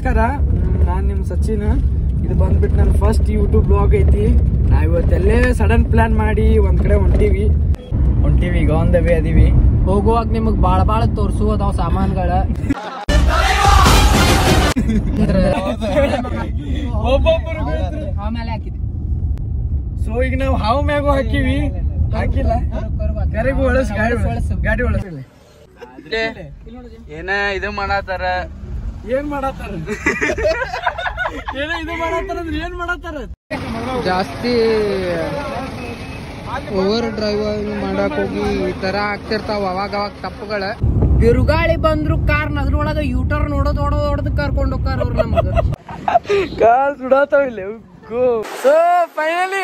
ನಮಸ್ಕಾರ ನಾನು ನಿಮ್ಮ ಸಚಿನ್ ಇದು ಬಂದ್ಬಿಟ್ಟು ನನ್ನ ಫಸ್ಟ್ ಯೂಟ್ಯೂಬ್ ಬ್ಲಾಗ್ ಐತಿ ನಾವ್ ಇವತ್ತೆಲ್ಲೇ ಸಡನ್ ಪ್ಲಾನ್ ಮಾಡಿ ಒಂದ್ ಕಡೆ ಹೊಂಟೀವಿ ಹೊಂಟೀವಿ ಈಗ ಆನ್ ದ ವೇ ಅದೀವಿ ಹೋಗುವಾಗ ನಿಮಗ್ ಬಾಳ ಬಾಳ ತೋರ್ಸು ಅದಾವ ಸಾಮಾನ್ಗಳ ಆಮೇಲೆ ಹಾಕಿದ್ವಿ ಸೊ ಈಗ ನಾವು ಹಾವು ಮ್ಯಾಗು ಹಾಕಿವಿ ಹಾಕಿಲ್ಲ ಕರೆಗೂ ಒಳಸ್ ಗಾಡಿ ಒಳಸ್ ಗಾಡಿ ಒಳಸ್ ಏನ ಇದು ಮಾಡತ್ತಾರ ಏನ್ ಮಾಡತ್ತಾರ ಏನೋ ಇದು ಮಾಡತ್ತಾರ ಅಂದ್ರೆ ಏನ್ ಮಾಡತ್ತಾರ ಜಾಸ್ತಿ ಓವರ್ ಡ್ರೈವಿಂಗ್ ಮಾಡಕ್ ಹೋಗಿ ಈ ತರ ಆಗ್ತಿರ್ತಾವ ಅವಾಗ ಅವಾಗ ತಪ್ಪುಗಳ ಬಿರುಗಾಳಿ ಬಂದ್ರು ಕಾರ್ ಅದ್ರೊಳಗ ಯೂಟರ್ ನೋಡೋದ್ ಹೊಡೋದ್ ಹೊಡೆದ್ ಕರ್ಕೊಂಡ್ ಹೋಗ್ತಾರ ಅವ್ರು ನಮ್ಗ ಕಾಲ್ ಸುಡಾತಾವ ಇಲ್ಲ ಸೊ ಫೈನಲಿ